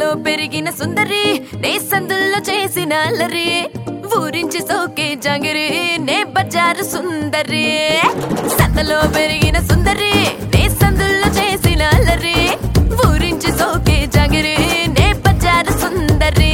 పెరిగిన సుందరి నే సందుల్లో చేసిన అల్లరి ఊరించి సోకే జంగిరి నే బజారు సుందరి సందలో పెరిగిన సుందరి నే సందుల్లో చేసిన అల్లరి ఊరించి సోకే జంగిరి నే బజారు సుందరి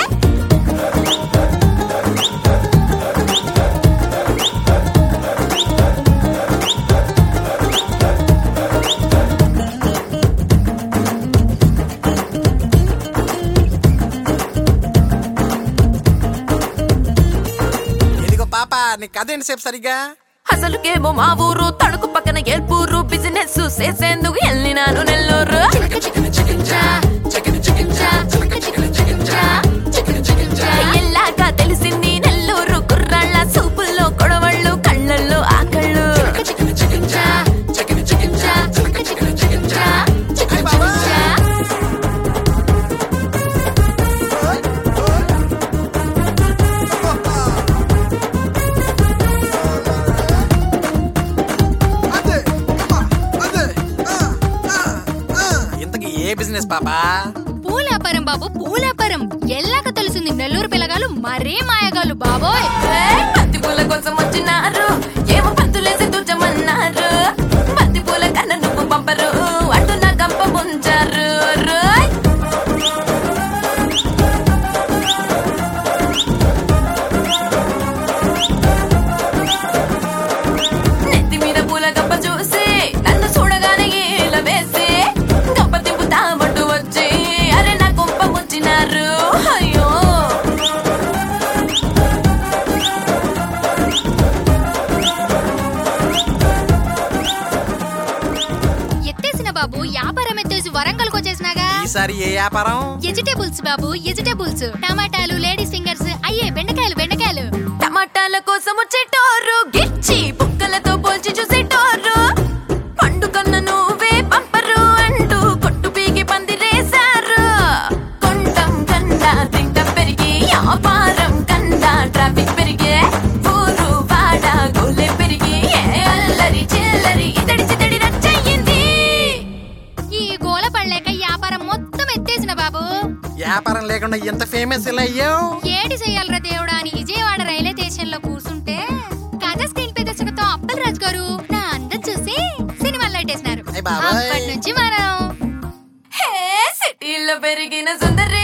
ఇదిగో పాప నీ కథ ఏంటి సేపు సరిగ్గా అసలుకేమో మా ఊరు తణుకు పక్కన ఏల్పూరు బిజినెస్ చేసేందుకు వెళ్ళినాను నెల్లూరు ఎల్లాగా తెలిసింది నెల్లూరు కుర్రాళ్ళ సూపుల్లో కొడవళ్ళు కళ్ళల్లో ఆకళ్ళు ఇంతకీ ఏ బిజినెస్ పాపా పూలాపరం బాబు పూలాపరం ఎల్లాక తెలిసింది నెల్లూరు పిల్లగాలు మరే మాయగాలు బాబోయ్ ఏయ్, బంతి పూల కోసం వచ్చినారు ఏమో పంతులేసి తుచ్చమన్నారు బంతి పూల కన్న నువ్వు పంపరు అటు నా గంప ముంచారు రోయ్. నెత్తి మీద పూల గంప చూసి నన్ను చూడగానే ఈల వేసి గంప తిప్పుతామంటూ వచ్చి అరే నా గొంప ముంచినారు అయ్యో ఎత్తేసిన బాబు వ్యాపారం ఎత్తేసి వరంగల్కి వచ్చేసినాగా ఈసారి ఏ వ్యాపారం వెజిటేబుల్స్ బాబు వెజిటేబుల్స్ టమాటాలు లేడీస్ ఫింగర్స్ అయ్యే బెండకాయలు బెండకాయలు టమాటాల కోసం వచ్చేటోరు గిచ్చి బుక్కలతో పోల్చి చూసేటోరు పండు కన్న నువ్వే పంపరు అంటూ కొట్టు పీకి పందిరేశారు కొండం కన్నా తింటం పెరిగి వ్యాపారం కన్నా ట్రాఫిక్ పెరిగే ఊరు వాడ గోలే పెరిగి ఏ అల్లరి చిల్లరి ఇతడి చితడి రచ్చయింది ఈ గోల పడలేక వ్యాపారం మొత్తం ఎత్తేసిన బాబు వ్యాపారం లేకుండా ఎంత ఫేమస్ ఇలా అయ్యావు ఏడి చెయ్యాలరా దేవుడా అని విజయవాడ రైల్వే స్టేషన్ లో కూర్చుంటే కథ స్క్రీన్ పే దర్శకతో అప్పల్ రాజు గారు నా అందం చూసి సినిమాలో లైటేసినారు అయ్ బాబోయ్. అప్పటి నుంచి మనం హే సిటీలో పెరిగిన సుందరి